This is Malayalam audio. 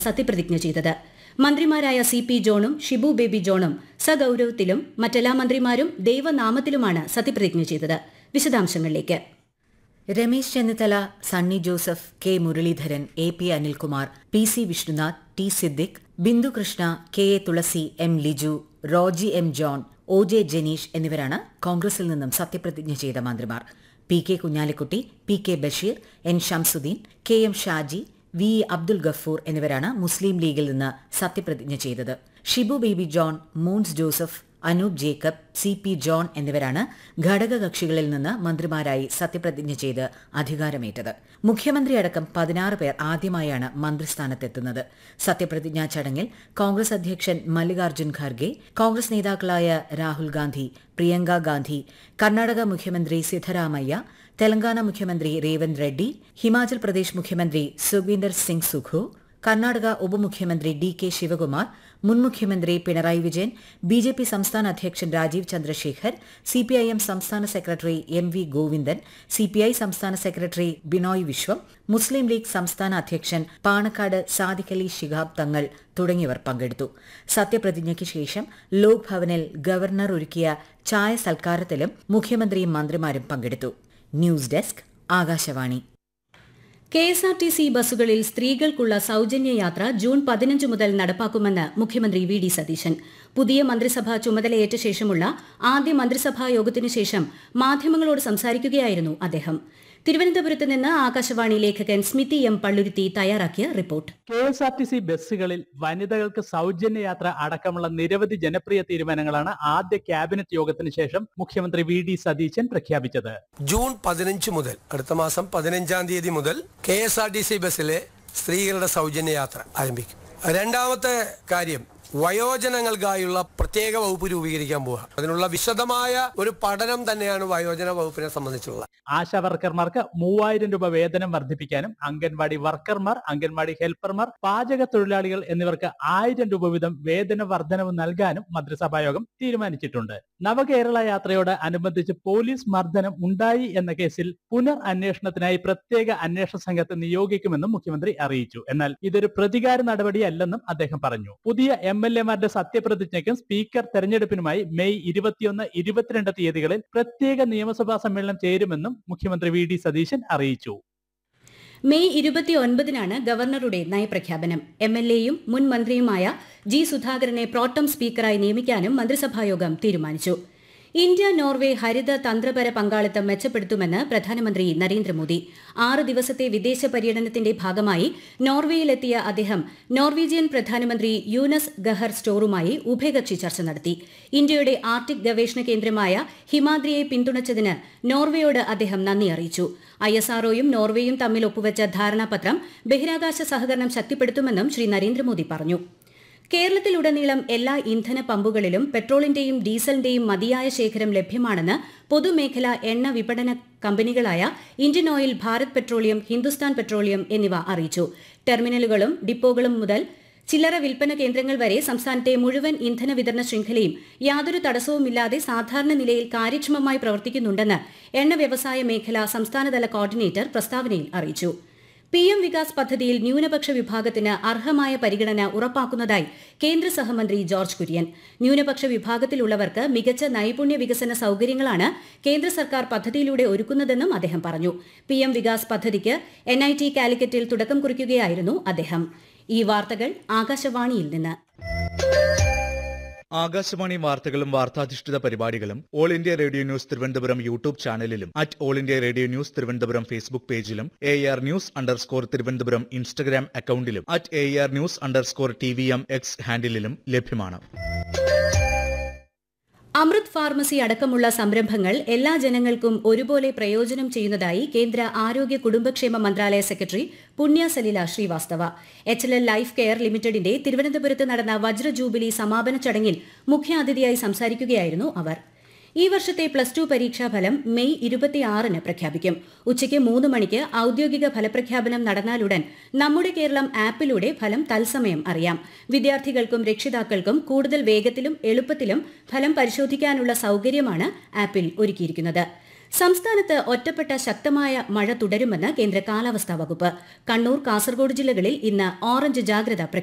സത്യപ്രതിജ്ഞ ചെയ്തത് മന്ത്രിമാരായ സി പി ജോണും ഷിബു ബേബി ജോണും സഗൌരവത്തിലും മറ്റെല്ലാ മന്ത്രിമാരും ദൈവനാമത്തിലുമാണ് സത്യപ്രതിജ്ഞ ചെയ്തത് വിശദാംശങ്ങളിലേക്ക് Ramesh Chennithala Sunny Joseph K Muraleedharan A P Anilkumar P C Vishnunath T Siddique Bindu Krishna K A Thulasi M Liju Roji M John O J Janeesh എന്നിവരാണ് കോൺഗ്രസിൽ നിന്നും സത്യപ്രതിജ്ഞ ചെയ്ത മന്ത്രിമാർ P K Kunhalikutty P K Basheer N Shamsuddin K M Shaji V E Abdul Gafoor എന്നിവരാണ് മുസ്ലിം ലീഗിൽ നിന്ന് സത്യപ്രതിജ്ഞ ചെയ്തത് ഷിബു ബേബി ജോൺ മൂൺസ് ജോസഫ് അനൂപ് ജേക്കബ് സി പി ജോൺ എന്നിവരാണ് ഘടകകക്ഷികളിൽ നിന്ന് മന്ത്രിമാരായി സത്യപ്രതിജ്ഞ ചെയ്ത് അധികാരമേറ്റത് മുഖ്യമന്ത്രി അടക്കം പതിനാറ് പേർ ആദ്യമായാണ് മന്ത്രിസ്ഥാനത്തെത്തുന്നത് സത്യപ്രതിജ്ഞാ ചടങ്ങിൽ കോൺഗ്രസ് അധ്യക്ഷൻ മല്ലികാർജ്ജുൻ ഖാർഗെ കോൺഗ്രസ് നേതാക്കളായ രാഹുൽ ഗാന്ധി പ്രിയങ്ക ഗാന്ധി കർണാടക മുഖ്യമന്ത്രി സിദ്ധരാമയ്യ തെലങ്കാന മുഖ്യമന്ത്രി രേവന്ത് റെഡ്ഡി ഹിമാചൽ പ്രദേശ് മുഖ്യമന്ത്രി സുഖ്വീന്ദർ സിംഗ് സുഖു കർണാടക ഉപമുഖ്യമന്ത്രി ഡി കെ ശിവകുമാർ മുൻ മുഖ്യമന്ത്രി Pinarayi Vijayan B J P സംസ്ഥാന അധ്യക്ഷൻ രാജീവ് ചന്ദ്രശേഖർ സിപിഐഎം സംസ്ഥാന secretary M V Govindan CPI സംസ്ഥാന സെക്രട്ടറി ബിനോയ് വിശ്വം മുസ്ലിം ലീഗ് സംസ്ഥാന അധ്യക്ഷൻ പാണക്കാട് സാദിഖ് അലി ശിഹാബ് തങ്ങൾ തുടങ്ങിയവർ പങ്കെടുത്തു സത്യപ്രതിജ്ഞയ്ക്ക് ശേഷം ലോക് ഭവനിൽ ഗവർണർ ഒരുക്കിയ ചായ സൽക്കാരത്തിലും മുഖ്യമന്ത്രിയും മന്ത്രിമാരും പങ്കെടുത്തു news desk Akashvani K S R T C ബസ്സുകളിൽ സ്ത്രീകൾക്കുള്ള സൌജന്യ യാത്ര ജൂൺ പതിനഞ്ച് മുതൽ നടപ്പാക്കുമെന്ന് മുഖ്യമന്ത്രി വി ഡി സതീശൻ പുതിയ മന്ത്രിസഭ ചുമതലയേറ്റ ശേഷമുള്ള ആദ്യ മന്ത്രിസഭാ യോഗത്തിനു ശേഷം മാധ്യമങ്ങളോട് സംസാരിക്കുകയായിരുന്നു അദ്ദേഹം തിരുവനന്തപുരത്ത് നിന്ന് ആകാശവാണി ലേഖകൻ സ്മിതി എം പള്ളുരുത്തി തയ്യാറാക്കിയ report K S R T C ബസ്സുകളിൽ വനിതകൾക്ക് സൗജന്യ യാത്ര അടക്കമുള്ള നിരവധി ജനപ്രിയ തീരുമാനങ്ങളാണ് ആദ്യ ക്യാബിനറ്റ് യോഗത്തിന് ശേഷം മുഖ്യമന്ത്രി വി ഡി സതീശൻ പ്രഖ്യാപിച്ചത് ജൂൺ പതിനഞ്ച് മുതൽ അടുത്ത മാസം പതിനഞ്ചാം തീയതി മുതൽ K S R T C ബസ്സിലെ സ്ത്രീകളുടെ സൗജന്യ യാത്ര ആരംഭിക്കും രണ്ടാമത്തെ കാര്യം വയോജനങ്ങൾക്കായുള്ള പ്രത്യേക വകുപ്പ് രൂപീകരിക്കാൻ പോവുക അതിനുള്ള വിശദമായ ഒരു പഠനം തന്നെയാണ് വയോജന വകുപ്പിനെ സംബന്ധിച്ചുള്ളത് ആശാ വർക്കർമാർക്ക് മൂവായിരം രൂപ വേതനം വർദ്ധിപ്പിക്കാനും അംഗൻവാടി വർക്കർമാർ അംഗൻവാടി ഹെൽപ്പർമാർ പാചക തൊഴിലാളികൾ എന്നിവർക്ക് ആയിരം രൂപ വീതം വേതന വർധനവ് നൽകാനും മന്ത്രിസഭായോഗം തീരുമാനിച്ചിട്ടുണ്ട് നവകേരള യാത്രയോട് അനുബന്ധിച്ച് പോലീസ് മർദ്ദനം ഉണ്ടായി എന്ന കേസിൽ പുനർ അന്വേഷണത്തിനായി പ്രത്യേക അന്വേഷണ സംഘത്തെ നിയോഗിക്കുമെന്നും മുഖ്യമന്ത്രി അറിയിച്ചു എന്നാൽ ഇതൊരു പ്രതികാര നടപടിയല്ലെന്നും അദ്ദേഹം പറഞ്ഞു പുതിയ എം എൽ എമാരുടെ സത്യപ്രതിജ്ഞയ്ക്കും സ്പീക്കർ തെരഞ്ഞെടുപ്പിനുമായി മെയ് ഇരുപത്തിയൊന്ന് ഇരുപത്തിരണ്ട് തീയതികളിൽ പ്രത്യേക നിയമസഭാ സമ്മേളനം ചേരുമെന്നും മുഖ്യമന്ത്രി വി ഡി സതീശൻ അറിയിച്ചു മെയ് ഇരുപത്തിയൊൻപതിനാണ് ഗവർണറുടെ നയപ്രഖ്യാപനം എം എൽ എയും മുൻ മന്ത്രിയുമായ ജി സുധാകരനെ പ്രോട്ടം സ്പീക്കറായി നിയമിക്കാനും മന്ത്രിസഭായോഗം തീരുമാനിച്ചു ഇന്ത്യ നോർവേ ഹരിത തന്ത്രപര പങ്കാളിത്തം മെച്ചപ്പെടുത്തുമെന്ന് പ്രധാനമന്ത്രി നരേന്ദ്രമോദി ആറ് ദിവസത്തെ വിദേശ പര്യടനത്തിന്റെ ഭാഗമായി നോർവേയിലെത്തിയ അദ്ദേഹം നോർവീജിയൻ പ്രധാനമന്ത്രി യൂനസ് ഗഹർ സ്റ്റോറുമായി ഉഭയകക്ഷി ചർച്ച നടത്തി ഇന്ത്യയുടെ ആർട്ടിക് ഗവേഷണ കേന്ദ്രമായ ഹിമാദ്രിയെ പിന്തുണച്ചതിന് നോർവേയോട് അദ്ദേഹം നന്ദി അറിയിച്ചു ഐ എസ് ആർഒയും നോർവേയും തമ്മിൽ ഒപ്പുവച്ച ധാരണാപത്രം ബഹിരാകാശ സഹകരണം ശക്തിപ്പെടുത്തുമെന്നും ശ്രീ നരേന്ദ്രമോദി പറഞ്ഞു കേരളത്തിലുടനീളം എല്ലാ ഇന്ധന പമ്പുകളിലും പെട്രോളിന്റെയും ഡീസലിന്റെയും മതിയായ ശേഖരം ലഭ്യമാണെന്ന് പൊതുമേഖലാ എണ്ണ വിപണന കമ്പനികളായ Indian oil Bharat petroleum Hindustan petroleum എന്നിവ അറിയിച്ചു ടെർമിനലുകളും ഡിപ്പോകളും മുതൽ ചില്ലറ വിൽപ്പന കേന്ദ്രങ്ങൾ വരെ സംസ്ഥാനത്തെ മുഴുവൻ ഇന്ധന വിതരണ ശൃംഖലയും യാതൊരു തടസ്സവുമില്ലാതെ സാധാരണ നിലയിൽ കാര്യക്ഷമമായി പ്രവർത്തിക്കുന്നുണ്ടെന്ന് എണ്ണ വ്യവസായ മേഖല സംസ്ഥാനതല കോർഡിനേറ്റർ പ്രസ്താവനയിൽ അറിയിച്ചു പി എം വികാസ് പദ്ധതിയിൽ ന്യൂനപക്ഷ വിഭാഗത്തിന് അർഹമായ പരിഗണന ഉറപ്പാക്കുന്നതായി കേന്ദ്ര സഹമന്ത്രി ജോർജ് കുര്യൻ ന്യൂനപക്ഷ വിഭാഗത്തിലുള്ളവർക്ക് മികച്ച നൈപുണ്യ വികസന സൌകര്യങ്ങളാണ് കേന്ദ്ര സർക്കാർ പദ്ധതിയിലൂടെ ഒരുക്കുന്നതെന്നും അദ്ദേഹം പറഞ്ഞു പി എം വികാസ് പദ്ധതിക്ക് എൻ ഐ ടി കാലിക്കറ്റിൽ തുടക്കം കുറിക്കുകയായിരുന്നു അദ്ദേഹം ഈ വാർത്തകൾ ആകാശവാണിയിൽ നിന്ന് ആകാശവാണി വാർത്തകളും വാർത്താധിഷ്ഠിത പരിപാടികളും all India radio news Thiruvananthapuram YouTube ചാനലിലും at all India radio news Thiruvananthapuram Facebook പേജിലും A R news underscore Thiruvananthapuram Instagram അക്കൌണ്ടിലും at A R news underscore T V M X ഹാൻഡിലും ലഭ്യമാണ് അമൃത് ഫാർമസി അടക്കമുള്ള സംരംഭങ്ങൾ എല്ലാ ജനങ്ങൾക്കും ഒരുപോലെ പ്രയോജനം ചെയ്യുന്നതായി കേന്ദ്ര ആരോഗ്യ കുടുംബക്ഷേമ മന്ത്രാലയ secretary Punya Salila Srivastava H L L life care ലിമിറ്റഡിന്റെ തിരുവനന്തപുരത്ത് നടന്ന വജ്ര ജൂബിലി സമാപന ചടങ്ങിൽ മുഖ്യാതിഥിയായി സംസാരിക്കുകയായിരുന്നു അവർ ഈ വർഷത്തെ പ്ലസ് ടു പരീക്ഷാഫലം മെയ് ഇരുപത്തിയാറിന് പ്രഖ്യാപിക്കും ഉച്ചയ്ക്ക് മൂന്ന് മണിക്ക് ഔദ്യോഗിക ഫലപ്രഖ്യാപനം നടന്നാലുടൻ നമ്മുടെ കേരളം ആപ്പിലൂടെ ഫലം തത്സമയം അറിയാം വിദ്യാർത്ഥികൾക്കും രക്ഷിതാക്കൾക്കും കൂടുതൽ വേഗത്തിലും എളുപ്പത്തിലും ഫലം പരിശോധിക്കാനുള്ള സൌകര്യമാണ് ആപ്പിൽ ഒരുക്കിയിരിക്കുന്നത് സംസ്ഥാനത്ത് ഒറ്റപ്പെട്ട ശക്തമായ മഴ തുടരുമെന്ന് കേന്ദ്ര കാലാവസ്ഥാ വകുപ്പ് കണ്ണൂർ കാസർഗോഡ് ജില്ലകളിൽ ഇന്ന് ഓറഞ്ച് ജാഗ്രത